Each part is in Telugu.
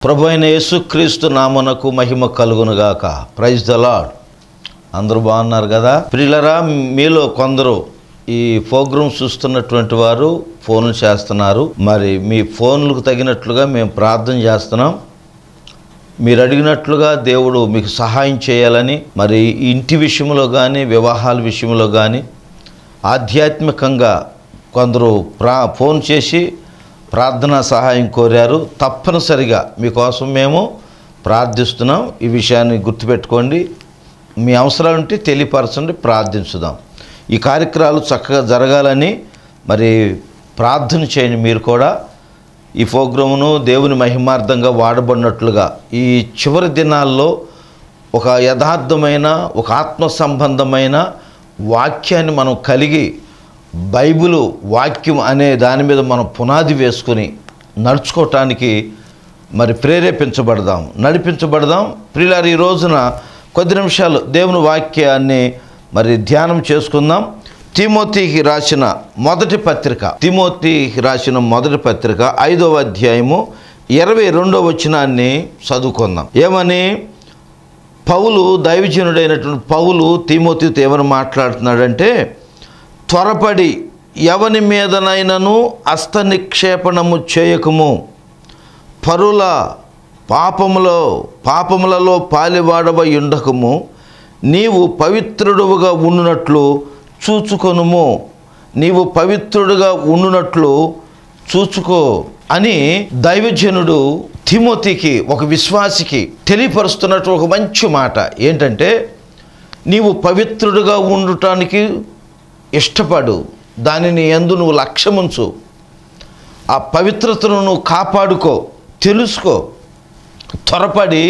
ప్రభు అయిన యేసుక్రీస్తు నామనకు మహిమ కలుగునుగాక ప్రైజ్ ద లాడ్ అందరూ బాగున్నారు కదా ప్రియులరా మీలో కొందరు ఈ ప్రోగ్రామ్ చూస్తున్నటువంటి వారు ఫోన్లు చేస్తున్నారు మరి మీ ఫోన్లకు తగినట్లుగా మేము ప్రార్థన చేస్తున్నాం మీరు అడిగినట్లుగా దేవుడు మీకు సహాయం చేయాలని మరి ఇంటి విషయంలో కానీ వివాహాల విషయంలో కానీ ఆధ్యాత్మికంగా కొందరు ప్రా ఫోన్ చేసి ప్రార్థనా సహాయం కోరారు తప్పనిసరిగా మీకోసం మేము ప్రార్థిస్తున్నాం ఈ విషయాన్ని గుర్తుపెట్టుకోండి మీ అవసరాలు ఉంటే తెలియపరచండి ప్రార్థించుదాం ఈ కార్యక్రమాలు చక్కగా జరగాలని మరి ప్రార్థన చేయండి మీరు కూడా ఈ ప్రోగ్రామును దేవుని మహిమార్థంగా వాడబడినట్లుగా ఈ చివరి దినాల్లో ఒక యథార్థమైన ఒక ఆత్మ సంబంధమైన వాక్యాన్ని మనం కలిగి బైబిలు వాక్యం అనే దాని మీద మనం పునాది వేసుకుని నడుచుకోవటానికి మరి ప్రేరేపించబడదాం నడిపించబడదాం ప్రియులారు ఈ రోజున కొద్ది నిమిషాలు దేవుని వాక్యాన్ని మరి ధ్యానం చేసుకుందాం తిమోతికి రాసిన మొదటి పత్రిక తిమోతికి రాసిన మొదటి పత్రిక ఐదవ అధ్యాయము ఇరవై రెండవ వచనాన్ని చదువుకుందాం ఏమని పౌలు దైవజనుడైనటువంటి పౌలు తిమోతితో ఏమని మాట్లాడుతున్నాడంటే త్వరపడి ఎవని మీదనైనను హస్త నిక్షేపణము చేయకము పరుల పాపములో పాపములలో పాలివాడవై ఉండకము నీవు పవిత్రుడుగా ఉండునట్లు చూచుకొనుము నీవు పవిత్రుడుగా ఉండునట్లు చూచుకో అని దైవజనుడు తిమోతికి ఒక విశ్వాసికి తెలియపరుస్తున్నట్టు ఒక మంచి మాట ఏంటంటే నీవు పవిత్రుడుగా ఉండటానికి ఇష్టపడు దానిని ఎందు నువ్వు లక్ష్యముంచు ఆ పవిత్రతను నువ్వు కాపాడుకో తెలుసుకో త్వరపడి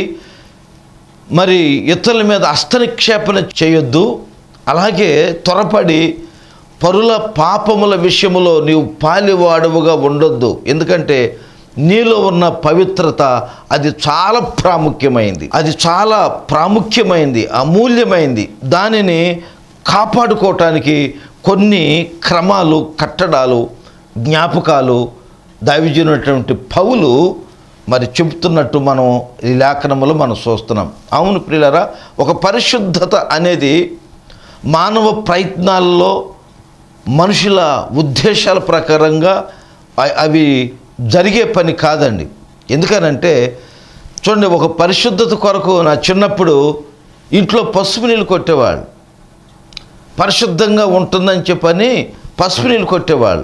మరి ఇతరుల మీద హస్తనిక్షేపణ చేయొద్దు అలాగే త్వరపడి పరుల పాపముల విషయములో నీవు పాలివాడవుగా ఉండొద్దు ఎందుకంటే నీలో ఉన్న పవిత్రత అది చాలా ప్రాముఖ్యమైంది అది చాలా ప్రాముఖ్యమైంది అమూల్యమైంది దానిని కాపాడుకోవటానికి కొన్ని క్రమాలు కట్టడాలు జ్ఞాపకాలు దైవజనటువంటి పౌలు మరి చెబుతున్నట్టు మనం ఈ లేఖనములో మనం చూస్తున్నాం అవును ప్రియులరా ఒక పరిశుద్ధత అనేది మానవ ప్రయత్నాల్లో మనుషుల ఉద్దేశాల ప్రకారంగా అ- అవి జరిగే పని కాదండి ఎందుకనంటే చూడండి ఒక పరిశుద్ధత కొరకు నా చిన్నప్పుడు ఇంట్లో పసుపు నీళ్ళు కొట్టేవాళ్ళు పరిశుద్ధంగా ఉంటుందని చెప్పని పసుపు నీళ్ళు కొట్టేవాళ్ళు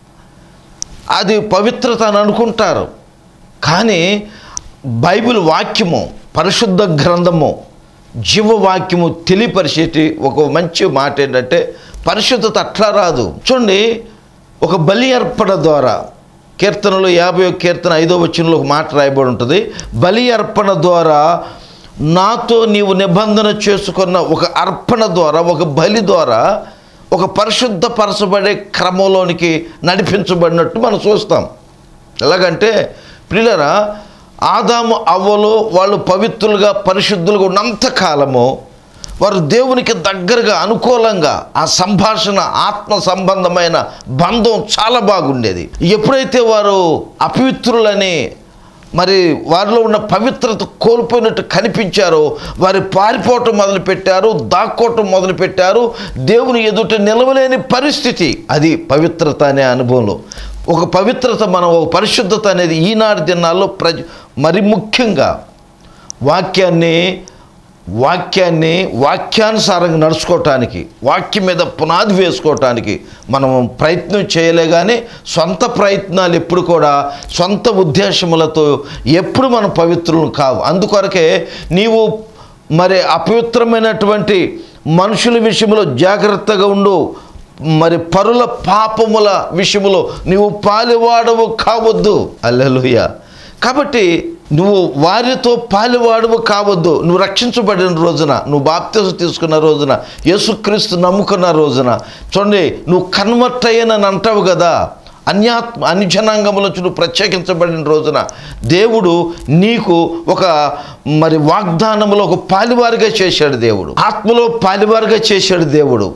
అది పవిత్రత అని అనుకుంటారు కానీ బైబిల్ వాక్యము పరిశుద్ధ గ్రంథము జీవవాక్యము తెలియపరిచేటి ఒక మంచి మాట ఏంటంటే పరిశుద్ధత అట్లా రాదు చూడండి ఒక బలి అర్పణ ద్వారా కీర్తనలు యాభై కీర్తన ఐదో వచనంలో ఒక మాట రాయబడి ఉంటుంది బలి అర్పణ ద్వారా నాతో నీవు నిబంధన చేసుకున్న ఒక అర్పణ ద్వారా ఒక బలి ద్వారా ఒక పరిశుద్ధపరచబడే క్రమంలోనికి నడిపించబడినట్టు మనం చూస్తాం ఎలాగంటే ప్రియులరా ఆదాము అవ్వలో వాళ్ళు పవిత్రులుగా పరిశుద్ధులుగా ఉన్నంత కాలము వారు దేవునికి దగ్గరగా అనుకూలంగా ఆ సంభాషణ ఆత్మ సంబంధమైన బంధం చాలా బాగుండేది ఎప్పుడైతే వారు అపవిత్రులని మరి వారిలో ఉన్న పవిత్రత కోల్పోయినట్టు కనిపించారో వారి పారిపోవటం మొదలుపెట్టారు దాక్కోవటం మొదలుపెట్టారు దేవుని ఎదుట నిలవలేని పరిస్థితి అది పవిత్రత అనే అనుభవంలో ఒక పవిత్రత మనం ఒక పరిశుద్ధత అనేది ఈనాటి దినాల్లో ప్రజ మరి ముఖ్యంగా వాక్యాన్ని వాక్యాన్ని వాక్యానుసారంగా నడుచుకోవటానికి వాక్యం మీద పునాది వేసుకోవటానికి మనం ప్రయత్నం చేయలే కానీ సొంత ప్రయత్నాలు ఎప్పుడు కూడా సొంత ఉద్దేశములతో ఎప్పుడు మనం పవిత్రులు కావు అందుకొరకే నీవు మరి అపవిత్రమైనటువంటి మనుషుల విషయంలో జాగ్రత్తగా ఉండు మరి పరుల పాపముల విషయంలో నీవు పాలివాడవు కావద్దు అల్లెలుయ్య కాబట్టి నువ్వు వారితో పాలువాడువు కావద్దు నువ్వు రక్షించబడిన రోజున నువ్వు బాప్తిజం తీసుకున్న రోజున యేసుక్రీస్తు నమ్ముకున్న రోజున చూడండి నువ్వు కన్వర్ట్ అయ్యానని అంటావు కదా అన్యాత్మ అన్యజనాంగంలో నువ్వు ప్రత్యేకించబడిన రోజున దేవుడు నీకు ఒక మరి వాగ్దానంలో ఒక పాలివారిగా చేశాడు దేవుడు ఆత్మలో పాలివారిగా చేశాడు దేవుడు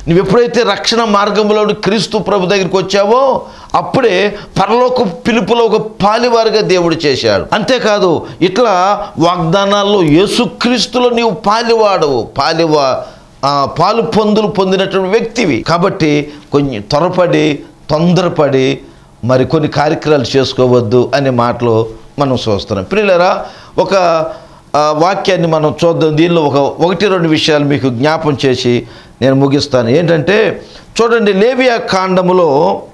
నువ్వు ఎప్పుడైతే రక్షణ మార్గంలో క్రీస్తు ప్రభు దగ్గరికి వచ్చావో అప్పుడే పరలోక పిలుపులో ఒక పాలివారిగా దేవుడు చేశాడు అంతేకాదు ఇట్లా వాగ్దానాల్లో యేసుక్రీస్తులో నీవు పాలివాడవు పాలివా ఆ, పాలు పొందులు పొందినటువంటి వ్యక్తివి కాబట్టి కొంచెం త్వరపడి తొందరపడి మరి కొన్ని కార్యక్రమాలు చేసుకోవద్దు అనే మాటలు మనం చూస్తున్నాం ప్రియులరా ఒక ఆ, వాక్యాన్ని మనం చూద్దాం దీనిలో ఒక ఒకటి రెండు విషయాలు మీకు జ్ఞాపం చేసి నేను ముగిస్తాను ఏంటంటే చూడండి లేవియా కాండములో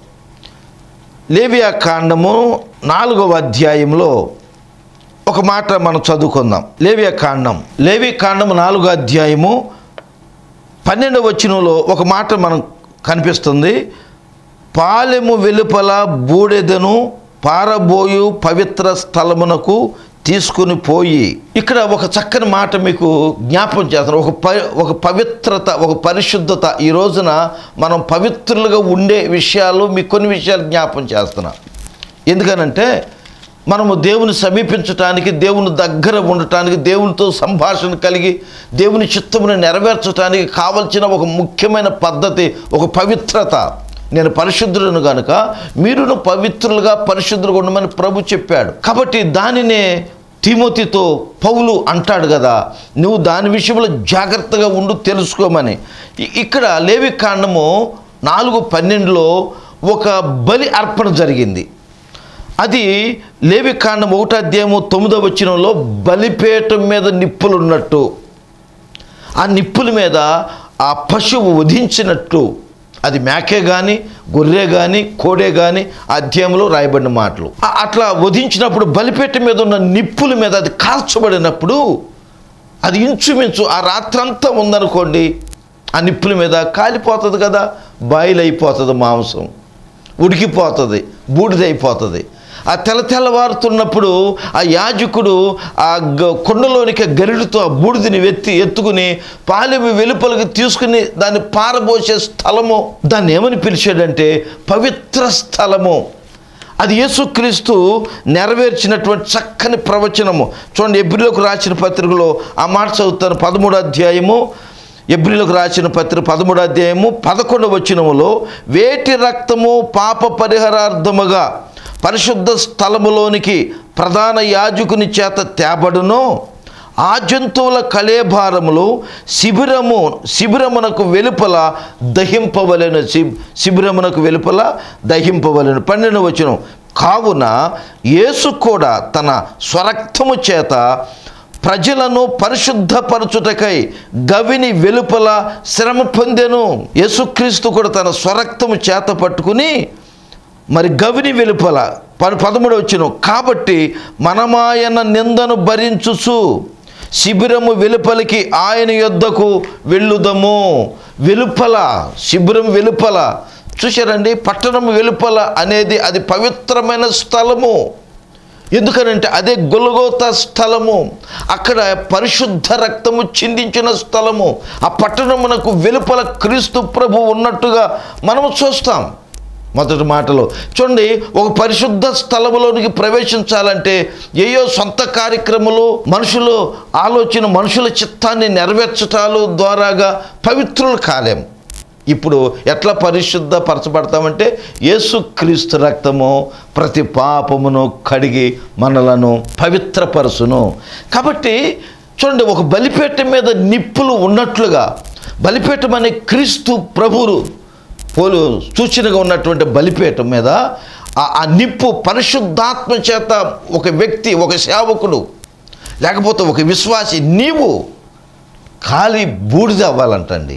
లేవియా కాండము నాలుగవ అధ్యాయంలో ఒక మాట మనం చదువుకుందాం లేవియా కాండం లేవి కాండము నాలుగో అధ్యాయము పన్నెండవ వచనంలో ఒక మాట మనం కనిపిస్తుంది పాలెము వెలుపల బూడెదను పారబోయు పవిత్ర స్థలమునకు తీసుకుని పోయి ఇక్కడ ఒక చక్కని మాట మీకు జ్ఞాపం చేస్తాను ఒక ప ఒక పవిత్రత ఒక పరిశుద్ధత ఈ రోజున మనం పవిత్రులుగా ఉండే విషయాలు మీకు కొన్ని విషయాలు జ్ఞాపం చేస్తున్నా ఎందుకనంటే మనము దేవుని సమీపించటానికి దేవుని దగ్గర ఉండటానికి దేవునితో సంభాషణ కలిగి దేవుని చిత్తమును నెరవేర్చడానికి కావలసిన ఒక ముఖ్యమైన పద్ధతి ఒక పవిత్రత నేను పరిశుద్ధులను కనుక మీరును పవిత్రులుగా పరిశుద్ధులుగా ఉండమని ప్రభు చెప్పాడు కాబట్టి దానినే తిమోతితో పౌలు అంటాడు కదా నువ్వు దాని విషయంలో జాగ్రత్తగా ఉండు తెలుసుకోమని ఇ- ఇక్కడ లేవి కాండము నాలుగు పన్నెండులో ఒక బలి అర్పణ జరిగింది అది లేవి కాండం ఒకటో అధ్యాయము తొమ్మిదో వచనంలో బలిపీఠం మీద నిప్పులు ఉన్నట్టు ఆ నిప్పుల మీద ఆ పశువు వధించినట్టు అది మేకే కానీ గొర్రె కానీ కోడే కానీ ఆ అధ్యాయంలో రాయబడిన మాటలు ఆ- అట్లా వధించినప్పుడు బలిపీఠం మీద ఉన్న నిప్పుల మీద అది కాల్చబడినప్పుడు అది ఇంచుమించు ఆ రాత్రంతా ఉందనుకోండి ఆ నిప్పుల మీద కాలిపోతుంది కదా బాయిలైపోతుంది మాంసం ఉడికిపోతుంది బూడిదైపోతుంది ఆ తెల్ల తెల్లవారుతున్నప్పుడు ఆ యాజకుడు ఆ గ- కొండలోనికి గరిడితో ఆ బూడిదని వెత్తి ఎత్తుకుని పాలెము వెలుపలికి తీసుకుని దాన్ని పారబోసే స్థలము దాన్ని ఏమని పిలిచాడంటే పవిత్ర స్థలము అది యేసుక్రీస్తు నెరవేర్చినటువంటి చక్కని ప్రవచనము చూడండి ఎబ్రిలోకి రాసిన పత్రికలో ఆ మాట చదువుతాను పదమూడు అధ్యాయము ఎబ్రిలకు రాసిన పత్రిక పదమూడు అధ్యాయము పదకొండవ వచనములో వేటి రక్తము పాప పరిహారార్థముగా పరిశుద్ధ స్థలములోనికి ప్రధాన యాజకుని చేత తేబడును ఆ జంతువుల కళేభారములు శిబిరము శిబిరమునకు వెలుపల దహింపవలెను శి- శిబిరమునకు వెలుపల దహింపవలెను పన్నెండు వచనం కావున యేసు కూడా తన స్వరక్తము చేత ప్రజలను పరిశుద్ధపరచుటకై గవిని వెలుపల శ్రమ పొందెను యేసుక్రీస్తు కూడా తన స్వరక్తము చేత పట్టుకుని మరి గవిని వెలుపల ప పదమూడు వచ్చిన కాబట్టి మనమాయన నిందను భరించుచు శిబిరము వెలుపలికి ఆయన యొద్దకు వెళ్ళుదము వెలుపల శిబిరం వెలుపల చూశారండి పట్టణం వెలుపల అనేది అది పవిత్రమైన స్థలము ఎందుకనంటే అదే గొలగోత స్థలము అక్కడ పరిశుద్ధ రక్తము చిందించిన స్థలము ఆ పట్టణమునకు వెలుపల క్రీస్తు ప్రభు ఉన్నట్టుగా మనము చూస్తాం మొదటి మాటలో చూడండి ఒక పరిశుద్ధ స్థలములోనికి ప్రవేశించాలంటే ఏయో సొంత కార్యక్రమాలు మనుషులు ఆలోచన మనుషుల చిత్తాన్ని నెరవేర్చటాలు ద్వారాగా పవిత్రులు కాలేం ఇప్పుడు ఎట్లా పరిశుద్ధ పరచబడతామంటే యేసుక్రీస్తు రక్తము ప్రతి పాపమును కడిగి మనలను పవిత్రపరచును కాబట్టి చూడండి ఒక బలిపీఠం మీద నిప్పులు ఉన్నట్లుగా బలిపీఠం అనే క్రీస్తు ప్రభువులు పోలు సూచనగా ఉన్నటువంటి బలిపీఠం మీద ఆ ఆ నిప్పు పరిశుద్ధాత్మ చేత ఒక వ్యక్తి ఒక సేవకుడు లేకపోతే ఒక విశ్వాసి నీవు ఖాళీ బూడిద అవ్వాలంటండి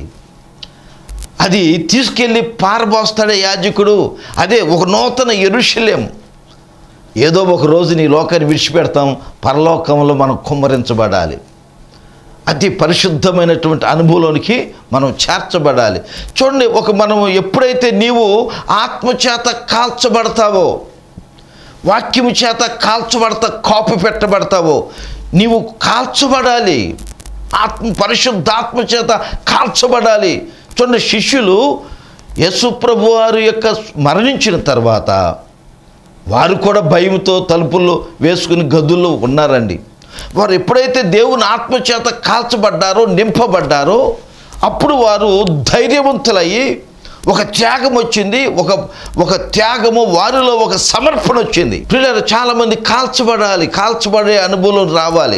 అది తీసుకెళ్ళి పారబోస్తాడే యాజకుడు అదే ఒక నూతన ఎరుషలేం ఏదో ఒక రోజు నీ లోకాన్ని విడిచిపెడతాం పరలోకంలో మనం కుమ్మరించబడాలి అతి పరిశుద్ధమైనటువంటి అనుభవంలోనికి మనం చేర్చబడాలి చూడండి ఒక మనం ఎప్పుడైతే నీవు ఆత్మచేత కాల్చబడతావో వాక్యము చేత కాల్చబడతా కాపు పెట్టబడతావో నీవు కాల్చబడాలి ఆత్మ పరిశుద్ధాత్మ చేత కాల్చబడాలి చూడండి శిష్యులు యేసుప్రభు వారి యొక్క మరణించిన తర్వాత వారు కూడా భయంతో తలుపుల్లో వేసుకుని గదుల్లో ఉన్నారండి వారు ఎప్పుడైతే దేవుని ఆత్మచేత కాల్చబడ్డారో నింపబడ్డారో అప్పుడు వారు ధైర్యవంతులయ్యి ఒక త్యాగం వచ్చింది ఒక ఒక త్యాగము వారిలో ఒక సమర్పణ వచ్చింది పిల్లలు చాలామంది కాల్చబడాలి కాల్చబడే అనుభవం రావాలి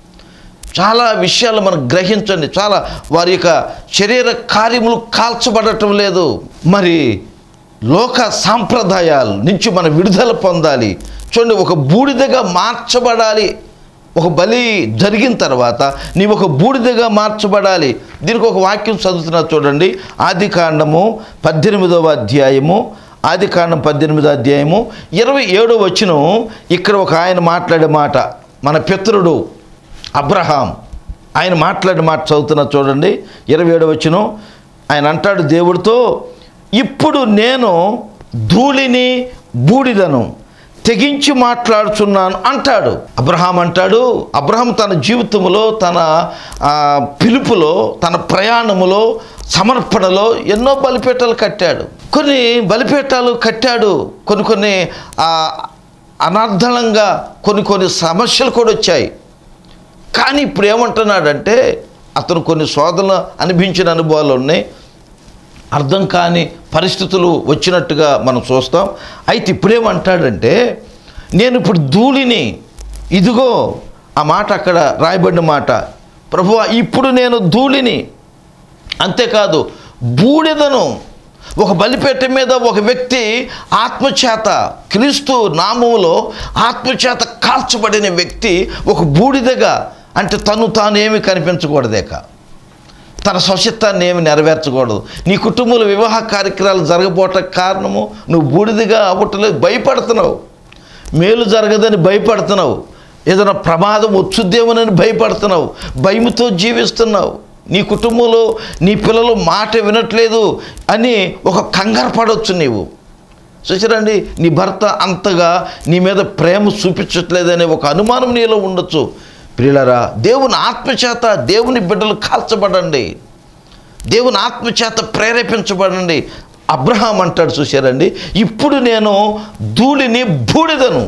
చాలా విషయాలు మనం గ్రహించండి చాలా వారి యొక్క శరీర కార్యములు కాల్చబడటం లేదు మరి లోక సాంప్రదాయాల నుంచి మనం విడుదల పొందాలి చూడండి ఒక బూడిదగా మార్చబడాలి ఒక బలి జరిగిన తర్వాత నీవు ఒక బూడిదగా మార్చబడాలి దీనికి ఒక వాక్యం చదువుతున్నా చూడండి ఆది కాండము పద్దెనిమిదవ అధ్యాయము ఆది కాండం పద్దెనిమిదో అధ్యాయము ఇరవై ఏడో వచ్చిన ఇక్కడ ఒక ఆయన మాట్లాడే మాట మన పితరుడు అబ్రహాం ఆయన మాట్లాడే మాట చదువుతున్నా చూడండి ఇరవై ఏడు వచ్చిన ఆయన అంటాడు దేవుడితో ఇప్పుడు నేను ధూళిని బూడిదను తెగించి మాట్లాడుచున్నాను అంటాడు అబ్రహాం అంటాడు అబ్రహాం తన జీవితంలో తన ఆ, పిలుపులో తన ప్రయాణములో సమర్పణలో ఎన్నో బలిపీఠాలు కట్టాడు కొన్ని బలిపీఠాలు కట్టాడు కొన్ని కొన్ని ఆ, అనర్ధలంగా కొన్ని కొన్ని సమస్యలు కూడా వచ్చాయి కానీ ఇప్పుడు ఏమంటున్నాడంటే అతను కొన్ని శోధనలు అనిపించిన అనుభవాలు ఉన్నాయి అర్థం కాని పరిస్థితులు వచ్చినట్టుగా మనం చూస్తాం అయితే ఇప్పుడేమంటాడంటే నేను ఇప్పుడు ధూళిని ఇదిగో ఆ మాట అక్కడ రాయబడిన మాట ప్రభు ఇప్పుడు నేను ధూళిని అంతేకాదు బూడిదను ఒక బలిపేట మీద ఒక వ్యక్తి ఆత్మచేత క్రీస్తు నామములో ఆత్మచేత కాల్చబడిన వ్యక్తి ఒక బూడిదగా అంటే తను తాను ఏమి కనిపించకూడదేక తన స్వచ్ఛతాన్ని ఏమి నెరవేర్చకూడదు నీ కుటుంబంలో వివాహ కార్యక్రమాలు జరగబోట కారణము నువ్వు బూడిదిగా అవ్వట్లేదు భయపడుతున్నావు మేలు జరగదని భయపడుతున్నావు ఏదైనా ప్రమాదం వచ్చుద్దేమోనని భయపడుతున్నావు భయముతో జీవిస్తున్నావు నీ కుటుంబంలో నీ పిల్లలు మాట వినట్లేదు అని ఒక కంగారు పడవచ్చు నీవు చూసారండి నీ భర్త అంతగా నీ మీద ప్రేమ చూపించట్లేదనే ఒక అనుమానం నీలో ఉండొచ్చు ప్రియులరా దేవుని ఆత్మచేత దేవుని బిడ్డలు కాల్చబడండి దేవుని ఆత్మచేత ప్రేరేపించబడండి అబ్రహాం అంటాడు చూశారండి ఇప్పుడు నేను ధూళిని బూడిదను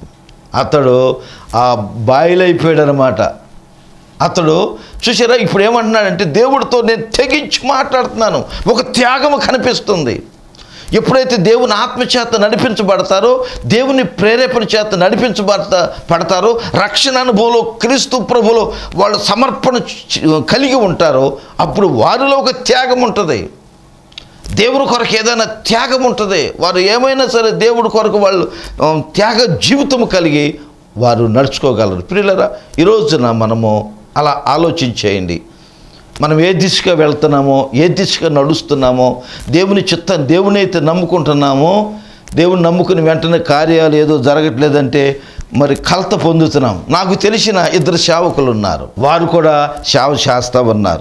అతడు ఆ బాయిలైపోయాడు అనమాట అతడు చూసారా ఇప్పుడు ఏమంటున్నాడంటే దేవుడితో నేను తెగించి మాట్లాడుతున్నాను ఒక త్యాగము కనిపిస్తుంది ఎప్పుడైతే దేవుని ఆత్మచేత నడిపించబడతారో దేవుని ప్రేరేపణ చేత నడిపించబడతా పడతారో రక్షణ అనుభవంలో క్రీస్తు ప్రభులో వాళ్ళు సమర్పణ చ- కలిగి ఉంటారో అప్పుడు వారిలో ఒక త్యాగం ఉంటుంది దేవుని కొరకు ఏదైనా త్యాగం ఉంటుంది వారు ఏమైనా సరే దేవుడి కొరకు వాళ్ళు ఆ, త్యాగ జీవితం కలిగి వారు నడుచుకోగలరు ప్రియులరా ఈ రోజున మనము అలా ఆలోచించేయండి మనం ఏ దిశగా వెళ్తున్నామో ఏ దిశగా నడుస్తున్నామో దేవుని చిత్తం దేవుని అయితే నమ్ముకుంటున్నామో దేవుని నమ్ముకుని వెంటనే కార్యాలు ఏదో జరగట్లేదంటే మరి కలత పొందుతున్నాం నాకు తెలిసిన ఇద్దరు సేవకులు ఉన్నారు వారు కూడా సేవ చేస్తా ఉన్నారు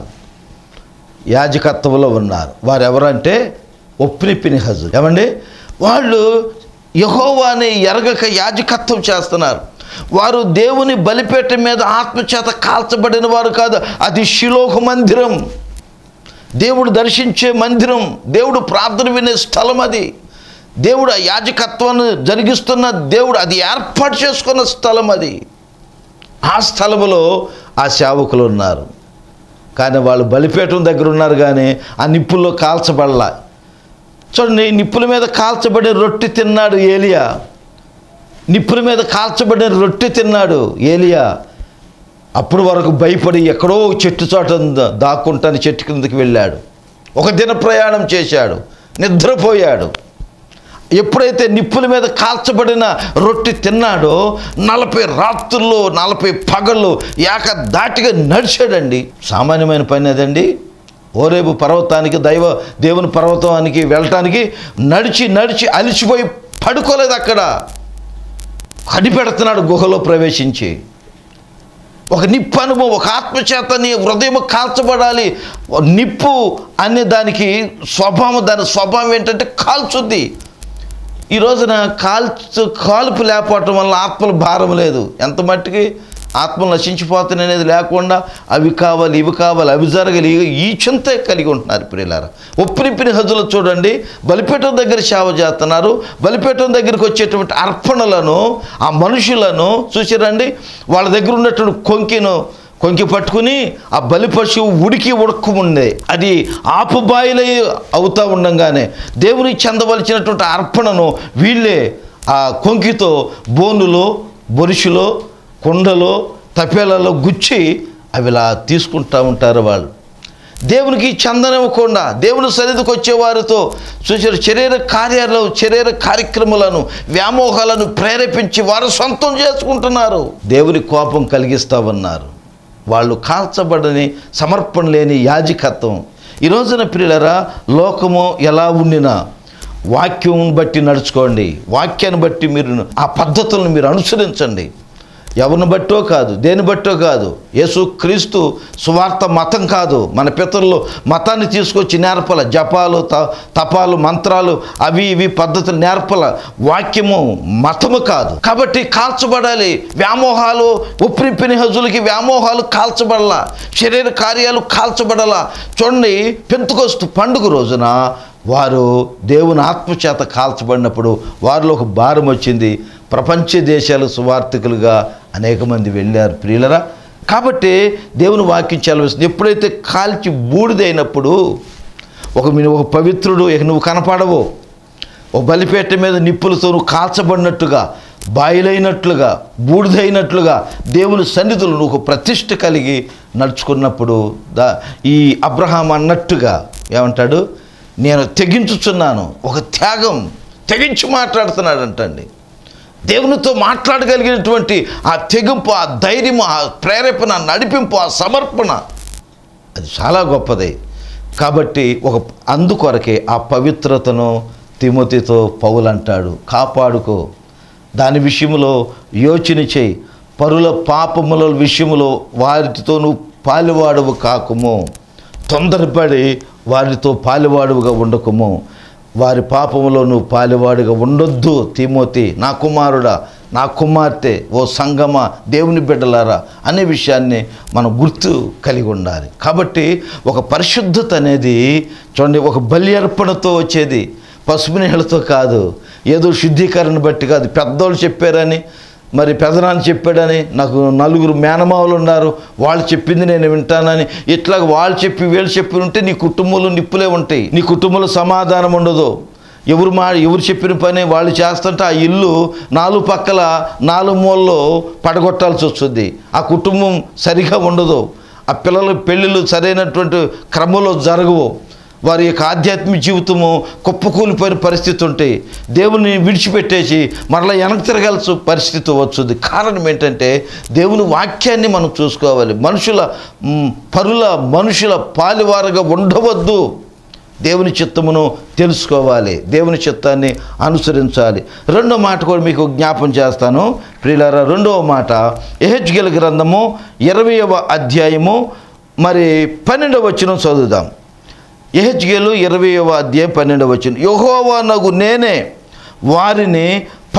యాజకత్వంలో ఉన్నారు వారు ఎవరంటే ఒప్పిని పినిహజు ఏమండి వాళ్ళు యహోవాని ఎరగక యాజకత్వం చేస్తున్నారు వారు దేవుని బలిపేట మీద ఆత్మచేత కాల్చబడిన వారు కాదు అది శిలోహ మందిరం దేవుడు దర్శించే మందిరం దేవుడు ప్రార్థన వినే స్థలం అది దేవుడు ఆ యాజకత్వాన్ని జరిగిస్తున్న దేవుడు అది ఏర్పాటు చేసుకున్న స్థలం అది ఆ స్థలములో ఆ సేవకులు ఉన్నారు కానీ వాళ్ళు బలిపీఠం దగ్గర ఉన్నారు కానీ ఆ నిప్పుల్లో కాల్చబడలా చూడండి నిప్పుల మీద కాల్చబడిన రొట్టె తిన్నాడు ఏలియా నిప్పుల మీద కాల్చబడిన రొట్టె తిన్నాడు ఏలియా అప్పుడు వరకు భయపడి ఎక్కడో చెట్టు చోట ఉంద- దాక్కుంటాను చెట్టు కిందకి వెళ్ళాడు ఒక దిన ప్రయాణం చేశాడు నిద్రపోయాడు ఎప్పుడైతే నిప్పుల మీద కాల్చబడిన రొట్టె తిన్నాడో నలభై రాత్రుల్లో నలభై పగళ్ళు ఏక దాటిగా నడిచాడండి సామాన్యమైన పని అదండి ఓరేపు పర్వతానికి దైవ దేవుని పర్వతానికి వెళ్ళటానికి నడిచి నడిచి అలిసిపోయి పడుకోలేదు అక్కడ కనిపెడుతున్నాడు గుహలో ప్రవేశించి ఒక నిప్పు అనుభవం ఒక ఆత్మచేత నీ హృదయం కాల్చబడాలి నిప్పు అనే దానికి స్వభావం దాని స్వభావం ఏంటంటే కాల్చుద్ది ఈ రోజున కాల్చు కాల్పు లేకపోవటం వల్ల ఆత్మల భారం లేదు ఎంత మట్టుకి ఆత్మలు నశించిపోతున్నాయి అనేది లేకుండా అవి కావాలి ఇవి కావాలి అవి జరగాలి ఇవి- ఈ చింతే కలిగి ఉంటున్నారు ప్రియులారా ఒప్పినిప్పిని హజులు చూడండి బలిపీఠం దగ్గర సేవ చేస్తున్నారు బలిపీఠం దగ్గరికి వచ్చేటువంటి అర్పణలను ఆ మనుషులను చూసిరండి వాళ్ళ దగ్గర ఉన్నటువంటి కొంకిను కొంకి పట్టుకుని ఆ బలి పశువు ఉడికి ఉడకముందే అది ఆపుబాయిలై అవుతా ఉండంగానే దేవునికి చెందవలసినటువంటి అర్పణను వీళ్ళే ఆ కొంకితో బోనులో బొరుషులో కుండలో తపేలలో గుచ్చి అవి ఇలా తీసుకుంటా ఉంటారు వాళ్ళు దేవునికి చందనివ్వకుండా దేవుని సన్నిధికి వచ్చే వారితో చూసిన శరీర కార్యాలు శరీర కార్యక్రమాలను వ్యామోహాలను ప్రేరేపించి వారు సొంతం చేసుకుంటున్నారు దేవుని కోపం కలిగిస్తా ఉన్నారు వాళ్ళు కాల్చబడని సమర్పణ లేని యాజకత్వం ఈ రోజున ప్రియులరా లోకము ఎలా ఉండినా వాక్యం బట్టి నడుచుకోండి వాక్యాన్ని బట్టి మీరు ఆ పద్ధతులను మీరు అనుసరించండి ఎవరిని బట్టో కాదు దేని బట్టో కాదు యేసు క్రీస్తు సువార్త మతం కాదు మన పితరులు మతాన్ని తీసుకొచ్చి నేర్పల జపాలు త తపాలు మంత్రాలు అవి ఇవి పద్ధతులు నేర్పల వాక్యము మతము కాదు కాబట్టి కాల్చబడాలి వ్యామోహాలు ఉప్పినిప్పిని హజులకి వ్యామోహాలు కాల్చబడాల శరీర కార్యాలు కాల్చబడాల చూడండి పెంతుకొస్తు పండుగ రోజున వారు దేవుని ఆత్మచేత కాల్చబడినప్పుడు వారిలో ఒక భారం వచ్చింది ప్రపంచ దేశాలు సువార్థికులుగా అనేక మంది వెళ్ళారు ప్రియులరా కాబట్టి దేవుని వాక్యం చలవిస్తుంది ఎప్పుడైతే కాల్చి బూడిదైనప్పుడు ఒక మీ- ఒక పవిత్రుడు ఇక నువ్వు కనపడవు ఒక బలిపేట మీద నిప్పులతో నువ్వు కాల్చబడినట్టుగా బాయిలైనట్లుగా బూడిదైనట్లుగా దేవుని సన్నిధులు నువ్వు ఒక ప్రతిష్ట కలిగి నడుచుకున్నప్పుడు దా ఈ అబ్రహాం అన్నట్టుగా ఏమంటాడు నేను తెగించుచున్నాను ఒక త్యాగం తెగించి మాట్లాడుతున్నాడు అంటండి దేవునితో మాట్లాడగలిగినటువంటి ఆ తెగింపు ఆ ధైర్యము ఆ ప్రేరేపణ ఆ నడిపింపు ఆ సమర్పణ అది చాలా గొప్పది కాబట్టి ఒక అందుకొరకే ఆ పవిత్రతను తిమోతితో పౌలు అంటాడు కాపాడుకో దాని విషయంలో యోచన చేయి పరుల పాపముల విషయంలో వారితో నువ్వు పాలువాడవు కాకుము తొందరపడి వారితో పాలువాడువుగా ఉండకుము వారి పాపములో నువ్వు పాలువాడుగా ఉండొద్దు తిమోతి నా కుమారుడా నా కుమార్తె ఓ సంగమ దేవుని బిడ్డలారా అనే విషయాన్ని మనం గుర్తు కలిగి ఉండాలి కాబట్టి ఒక పరిశుద్ధత అనేది చూడండి ఒక బలి అర్పణతో వచ్చేది పసుపు నీళ్ళతో కాదు ఏదో శుద్ధీకరణ బట్టి కాదు పెద్దోళ్ళు చెప్పారని మరి పెదనాన్ని చెప్పాడని నాకు నలుగురు మేనమావులు ఉన్నారు వాళ్ళు చెప్పింది నేను వింటానని ఇట్లా వాళ్ళు చెప్పి వీళ్ళు చెప్పి ఉంటే నీ కుటుంబంలో నిప్పులే ఉంటాయి నీ కుటుంబంలో సమాధానం ఉండదు ఎవరు మా ఎవరు చెప్పిన పని వాళ్ళు చేస్తుంటే ఆ ఇల్లు నాలుగు పక్కల నాలుగు మూలలో పడగొట్టాల్సి వస్తుంది ఆ కుటుంబం సరిగా ఉండదు ఆ పిల్లల పెళ్ళిళ్ళు సరైనటువంటి క్రమంలో జరగవు వారి యొక్క ఆధ్యాత్మిక జీవితము కుప్పకూలిపోయిన పరిస్థితి ఉంటే దేవుని విడిచిపెట్టేసి మరలా వెనక్కి తిరగాల్సిన పరిస్థితి వచ్చుద్ది కారణం ఏంటంటే దేవుని వాక్యాన్ని మనం చూసుకోవాలి మనుషుల మ్, పరుల మనుషుల పాలివారుగా ఉండవద్దు దేవుని చిత్తమును తెలుసుకోవాలి దేవుని చిత్తాన్ని అనుసరించాలి రెండో మాట కూడా మీకు జ్ఞాపం చేస్తాను ప్రియులారా రెండవ మాట ఎహెచ్గెల్ గ్రంథము ఇరవయవ అధ్యాయము మరి పన్నెండవ వచనం చదువుదాం ఎహెచ్గేలు ఇరవయవ అధ్యాయం పన్నెండవ వచ్చిన యహోవా నగు నేనే వారిని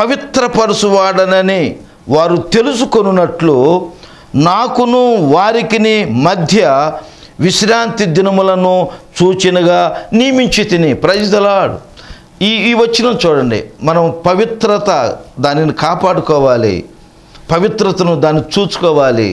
పవిత్రపరుచువాడనని వారు తెలుసుకొనున్నట్లు నాకును వారికిని మధ్య విశ్రాంతి దినములను సూచనగా నియమించి తిని ప్రజలాడు ఈ ఈ వచ్చిన చూడండి మనం పవిత్రత దానిని కాపాడుకోవాలి పవిత్రతను దాన్ని చూసుకోవాలి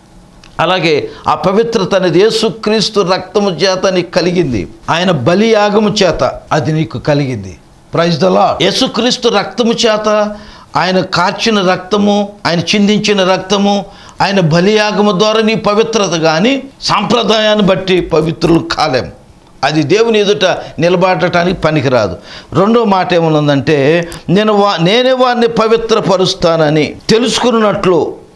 అలాగే ఆ పవిత్రత అనేది యేసుక్రీస్తు రక్తము చేత నీకు కలిగింది ఆయన బలియాగము చేత అది నీకు కలిగింది ప్రైజ్ దలా యేసుక్రీస్తు రక్తము చేత ఆయన కార్చిన రక్తము ఆయన చిందించిన రక్తము ఆయన బలియాగము ద్వారా నీ పవిత్రత కానీ సాంప్రదాయాన్ని బట్టి పవిత్రులు కాలేం అది దేవుని ఎదుట నిలబడటానికి పనికిరాదు రెండో మాట ఏమనుందంటే నేను వా నేనే వారిని పవిత్రపరుస్తానని తెలుసుకున్నట్లు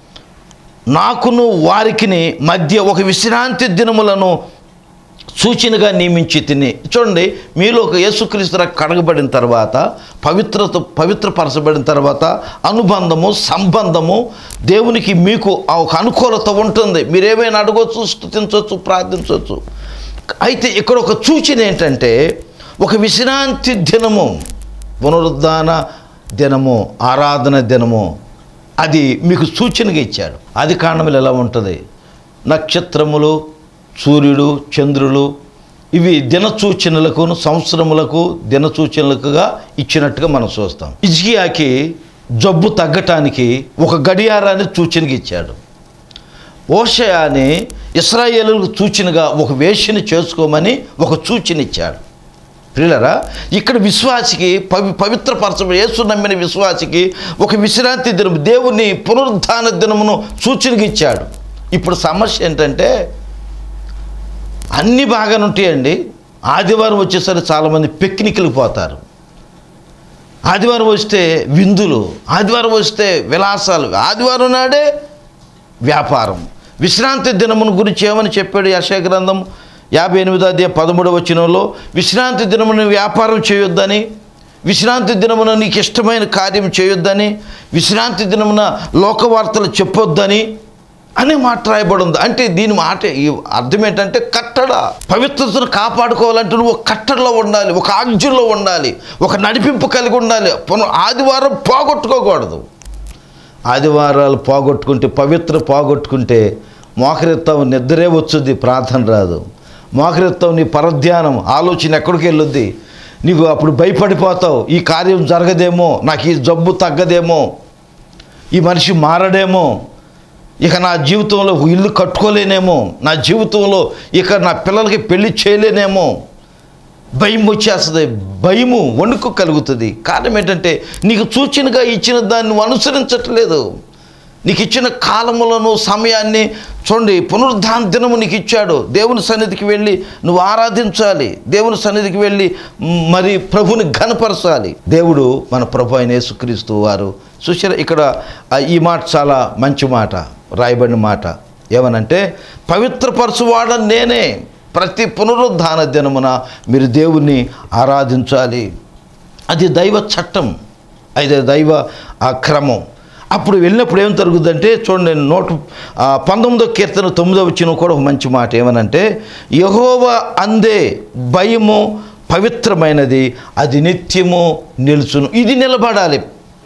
నాకును వారికిని మధ్య ఒక విశ్రాంతి దినములను సూచనగా నియమించి తిని చూడండి మీలో ఒక యేసుక్రీస్తు రక్తం కడగబడిన తర్వాత పవిత్రత పవిత్రపరచబడిన తర్వాత అనుబంధము సంబంధము దేవునికి మీకు ఆ ఒక అనుకూలత ఉంటుంది మీరేమైనా అడగవచ్చు స్థుతించవచ్చు ప్రార్థించవచ్చు అయితే ఇక్కడ ఒక సూచన ఏంటంటే ఒక విశ్రాంతి దినము పునరుద్ధాన దినము ఆరాధన దినము అది మీకు సూచనగా ఇచ్చాడు అది కారణములు ఎలా ఉంటుంది నక్షత్రములు సూర్యుడు చంద్రులు ఇవి దిన సూచనలకు సంవత్సరములకు దిన సూచనలకుగా ఇచ్చినట్టుగా మనం చూస్తాం ఇజ్గియాకి జబ్బు తగ్గటానికి ఒక గడియారాన్ని సూచనగా ఇచ్చాడు ఓషయాని ఇస్రాయేలులకు సూచనగా ఒక వేషని చేసుకోమని ఒక సూచనిచ్చాడు ప్రియులరా ఇక్కడ విశ్వాసికి పవి పవిత్రపరచబడి యేసు నమ్మిన విశ్వాసికి ఒక విశ్రాంతి దినం దేవుని పునరుద్ధాన దినమును సూచనగా ఇచ్చాడు ఇప్పుడు సమస్య ఏంటంటే అన్నీ బాగానే ఉంటాయండి ఆదివారం వచ్చేసరికి చాలామంది పిక్నిక్లకు పోతారు ఆదివారం వస్తే విందులు ఆదివారం వస్తే విలాసాలు ఆదివారం నాడే వ్యాపారం విశ్రాంతి దినమును గురించి ఏమని చెప్పాడు యశయ గ్రంథం యాభై ఎనిమిదో అధ్యాయం పదమూడవ వచనంలో విశ్రాంతి దినమును వ్యాపారం చేయొద్దని విశ్రాంతి దినమున నీకు ఇష్టమైన కార్యం చేయొద్దని విశ్రాంతి దినమున లోకవార్తలు చెప్పొద్దని అనే మాట రాయబడి ఉంది అంటే దీని మాట ఈ అర్థం ఏంటంటే కట్టడ పవిత్రతను కాపాడుకోవాలంటే నువ్వు ఒక కట్టడలో ఉండాలి ఒక ఆజ్ఞలో ఉండాలి ఒక నడిపింపు కలిగి ఉండాలి పున ఆదివారం పోగొట్టుకోకూడదు ఆదివారాలు పోగొట్టుకుంటే పవిత్ర పోగొట్టుకుంటే మోకరిత్తం నిద్రే వచ్చుద్ది ప్రార్థన రాదు మోకరిత్తం నీ పరధ్యానం ఆలోచన ఎక్కడికి వెళ్ళొద్ది నీకు అప్పుడు భయపడిపోతావు ఈ కార్యం జరగదేమో నాకు ఈ జబ్బు తగ్గదేమో ఈ మనిషి మారడేమో ఇక నా జీవితంలో ఒక ఇల్లు కట్టుకోలేనేమో నా జీవితంలో ఇక నా పిల్లలకి పెళ్లి చేయలేనేమో భయం వచ్చేస్తుంది భయము వణుకు కలుగుతుంది కారణం ఏంటంటే నీకు సూచనగా ఇచ్చిన దాన్ని నువ్వు అనుసరించట్లేదు నీకు ఇచ్చిన కాలములను సమయాన్ని చూడండి పునరుద్ధాన దినము నీకు ఇచ్చాడు దేవుని సన్నిధికి వెళ్ళి నువ్వు ఆరాధించాలి దేవుని సన్నిధికి వెళ్ళి మ్, మరి ప్రభుని ఘనపరచాలి దేవుడు మన ప్రభు అయిన యేసుక్రీస్తు వారు చూసారా ఇక్కడ ఆ, ఈ మాట చాలా మంచి మాట రాయబడిన మాట ఏమనంటే పవిత్రపరచువాడ నేనే ప్రతి పునరుద్ధాన దినమున మీరు దేవుణ్ణి ఆరాధించాలి అది దైవ చట్టం అది దైవ ఆ క్రమం అప్పుడు వెళ్ళినప్పుడు ఏం జరుగుతుందంటే చూడండి నేను నోటు ఆ, పంతొమ్మిదో కీర్తన తొమ్మిదో వచ్చిన కూడా ఒక మంచి మాట ఏమనంటే యహోవ అందే భయము పవిత్రమైనది అది నిత్యము నిలుచును ఇది నిలబడాలి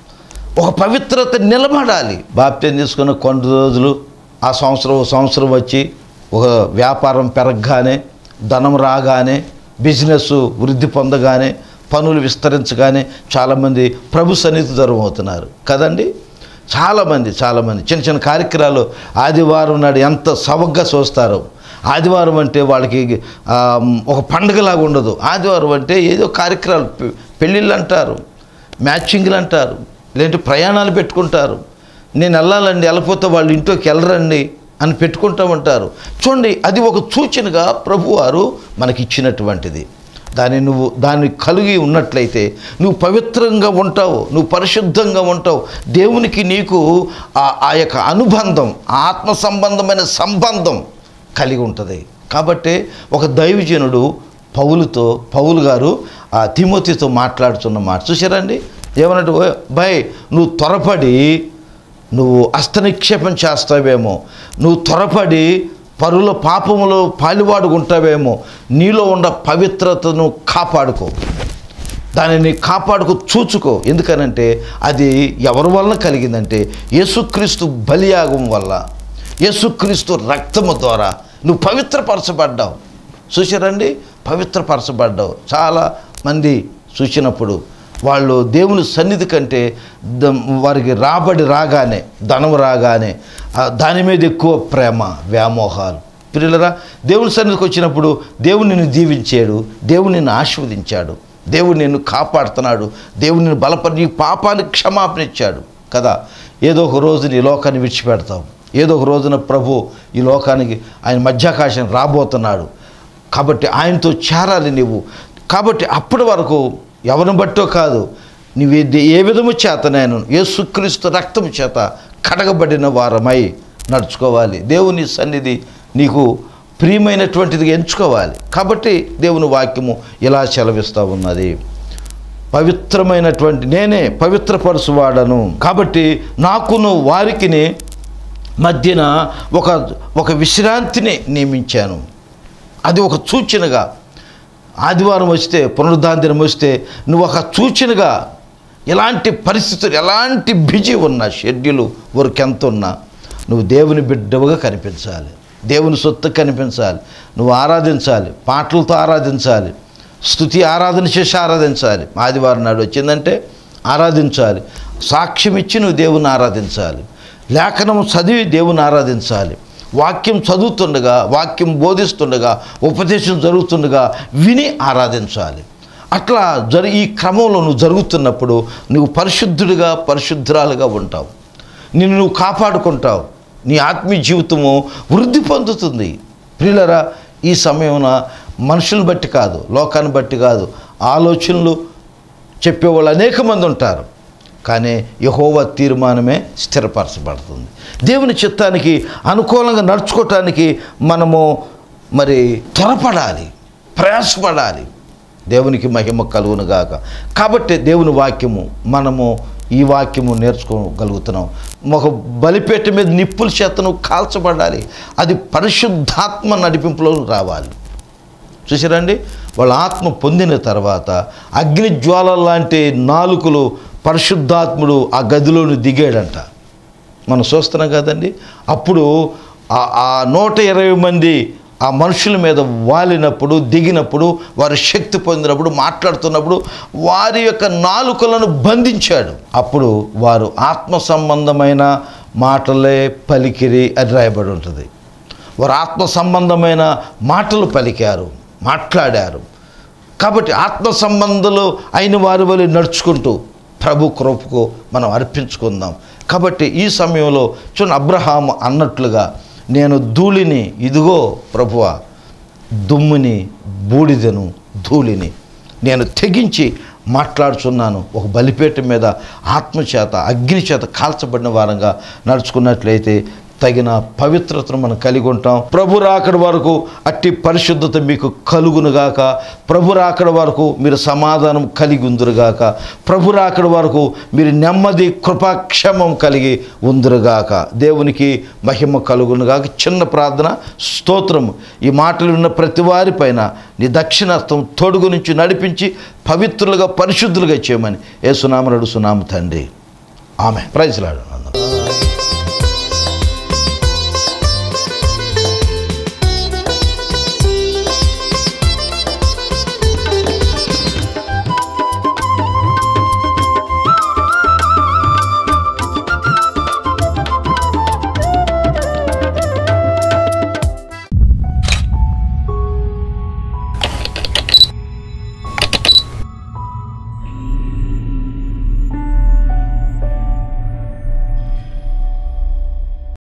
ఒక పవిత్రత నిలబడాలి బాప్త్యం తీసుకున్న కొన్ని రోజులు ఆ సంవత్సరం ఓ సంవత్సరం వచ్చి ఒక వ్యాపారం పెరగగానే ధనం రాగానే బిజినెస్ వృద్ధి పొందగానే పనులు విస్తరించగానే చాలామంది ప్రభు సన్నిధి దూరం అవుతున్నారు కదండి చాలామంది చాలామంది చిన్న చిన్న కార్యక్రమాలు ఆదివారం నాడు ఎంత సవగ్గా చూస్తారు ఆదివారం అంటే వాళ్ళకి ఆ, ఒక పండుగలాగా ఉండదు ఆదివారం అంటే ఏదో కార్యక్రమాలు పె- పెళ్ళిళ్ళు అంటారు మ్యాచింగ్లు అంటారు లేదంటే ప్రయాణాలు పెట్టుకుంటారు నేను వెళ్ళాలండి వెళ్ళకపోతే వాళ్ళ ఇంట్లోకి వెళ్ళరండి అని పెట్టుకుంటామంటారు చూడండి అది ఒక సూచనగా ప్రభువారు మనకి ఇచ్చినటువంటిది దాన్ని నువ్వు దాన్ని కలిగి ఉన్నట్లయితే నువ్వు పవిత్రంగా ఉంటావు నువ్వు పరిశుద్ధంగా ఉంటావు దేవునికి నీకు ఆ ఆ యొక్క అనుబంధం ఆత్మ సంబంధమైన సంబంధం కలిగి ఉంటుంది కాబట్టి ఒక దైవజనుడు పౌలుతో పౌలు గారు ఆ తిమోతితో మాట్లాడుతున్న మాట చూసారండి ఏమన్నట్టు "ఓ, భయ్ నువ్వు త్వరపడి నువ్వు అస్తనిక్షేపం చేస్తావేమో నువ్వు త్వరపడి పరుల పాపములో పాలివాడుకుంటావేమో నీలో ఉన్న పవిత్రతను కాపాడుకో దానిని కాపాడుకు చూచుకో ఎందుకనంటే అది ఎవరి వలన కలిగిందంటే యేసుక్రీస్తు బలియాగం వల్ల యేసుక్రీస్తు రక్తము ద్వారా నువ్వు పవిత్రపరచబడ్డావు చూసారండి పవిత్రపరచబడ్డావు చాలా మంది చూసినప్పుడు వాళ్ళు దేవుని సన్నిధి కంటే ద- వారికి రాబడి రాగానే ధనం రాగానే ఆ దాని మీద ఎక్కువ ప్రేమ వ్యామోహాలు పిల్లరా దేవుని సన్నిధికి వచ్చినప్పుడు దేవుడు నిన్ను దీవించాడు దేవుడు నిన్ను ఆశీర్వదించాడు దేవుడు నిన్ను కాపాడుతున్నాడు దేవుడు నిన్ను బలపరి నీ పాపానికి క్షమాపణ ఇచ్చాడు కదా ఏదో ఒక రోజు నీ లోకాన్ని విడిచిపెడతావు ఏదో ఒక రోజున ప్రభు ఈ లోకానికి ఆయన మధ్యాకాశం రాబోతున్నాడు కాబట్టి ఆయనతో చేరాలి నువ్వు కాబట్టి అప్పటి వరకు ఎవరిని బట్టో కాదు నువ్వు ఏ- ఏ విధము చేత నేను యేసుక్రీస్తు రక్తము చేత కడగబడిన వారమై నడుచుకోవాలి దేవుని సన్నిధి నీకు ప్రియమైనటువంటిది ఎంచుకోవాలి కాబట్టి దేవుని వాక్యము ఇలా సెలవిస్తూ ఉన్నది పవిత్రమైనటువంటి నేనే పవిత్రపరుచువాడను కాబట్టి నాకును వారికిని మధ్యన ఒక ఒక విశ్రాంతిని నియమించాను అది ఒక సూచనగా ఆదివారం వస్తే పునరుద్ధాన దినం వస్తే నువ్వు ఒక సూచనగా ఎలాంటి పరిస్థితులు ఎలాంటి బిజీ ఉన్నా షెడ్యూల్ వర్క్ ఎంత ఉన్నా నువ్వు దేవుని బిడ్డవుగా కనిపించాలి దేవుని సొత్తు కనిపించాలి నువ్వు ఆరాధించాలి పాటలతో ఆరాధించాలి స్థుతి ఆరాధన చేసి ఆరాధించాలి ఆదివారం నాడు వచ్చిందంటే ఆరాధించాలి సాక్ష్యం ఇచ్చి నువ్వు దేవుని ఆరాధించాలి లేఖనం చదివి దేవుని ఆరాధించాలి వాక్యం చదువుతుండగా వాక్యం బోధిస్తుండగా ఉపదేశం జరుగుతుండగా విని ఆరాధించాలి అట్లా జరి ఈ క్రమంలో నువ్వు జరుగుతున్నప్పుడు నువ్వు పరిశుద్ధుడిగా పరిశుద్ధురాలుగా ఉంటావు నిన్ను నువ్వు కాపాడుకుంటావు నీ ఆత్మీయ జీవితము వృద్ధి పొందుతుంది ప్రియులరా ఈ సమయమున మనుషులను బట్టి కాదు లోకాన్ని బట్టి కాదు ఆలోచనలు చెప్పేవాళ్ళు అనేక మంది ఉంటారు కానీ యహోవ తీర్మానమే స్థిరపరచబడుతుంది దేవుని చిత్తానికి అనుకూలంగా నడుచుకోవటానికి మనము మరి త్వరపడాలి ప్రయాసపడాలి దేవునికి మహిమ కలుగును గాక కాబట్టి దేవుని వాక్యము మనము ఈ వాక్యము నేర్చుకోగలుగుతున్నాం ఒక బలిపేట మీద నిప్పుల చేతను కాల్చబడాలి అది పరిశుద్ధాత్మ నడిపింపులో రావాలి చూసారండి వాళ్ళ ఆత్మ పొందిన తర్వాత అగ్ని జ్వాల లాంటి నాలుకలు పరిశుద్ధాత్ముడు ఆ గదిలోని దిగాడంట మనం చూస్తున్నాం కదండి అప్పుడు ఆ- ఆ నూట ఇరవై మంది ఆ మనుషుల మీద వాలినప్పుడు దిగినప్పుడు వారు శక్తి పొందినప్పుడు మాట్లాడుతున్నప్పుడు వారి యొక్క నాలుకలను బంధించాడు అప్పుడు వారు ఆత్మ సంబంధమైన మాటలే పలికిరి అని రాయబడి ఉంటుంది వారు ఆత్మ సంబంధమైన మాటలు పలికారు మాట్లాడారు కాబట్టి ఆత్మ సంబంధాలు అయిన వారి వల్ల నడుచుకుంటూ ప్రభు కృపకు మనం అర్పించుకుందాం కాబట్టి ఈ సమయంలో చూడండి అబ్రహాము అన్నట్లుగా నేను ధూళిని ఇదిగో ప్రభువ దుమ్ముని బూడిదను ధూళిని నేను తెగించి మాట్లాడుచున్నాను ఒక బలిపేట మీద ఆత్మచేత అగ్ని చేత కాల్చబడిన వారంగా నడుచుకున్నట్లయితే తగిన పవిత్రతను మనం కలిగి ఉంటాం ప్రభు రాకడ వరకు అట్టి పరిశుద్ధత మీకు కలుగునుగాక ప్రభు రాకడ వరకు మీరు సమాధానం కలిగి ఉందురుగాక ప్రభు రాకడ వరకు మీరు నెమ్మది కృపాక్షమం కలిగి ఉందురుగాక దేవునికి మహిమ కలుగునుగాక చిన్న ప్రార్థన స్తోత్రం ఈ మాటలు విన్న ప్రతి వారిపైన నీ దక్షిణార్థం తొడుగు నుంచి నడిపించి పవిత్రులుగా పరిశుద్ధులుగా చేయమని ఏ సునామ నడుసునాము తండ్రి ఆమె ప్రైజ్లాడు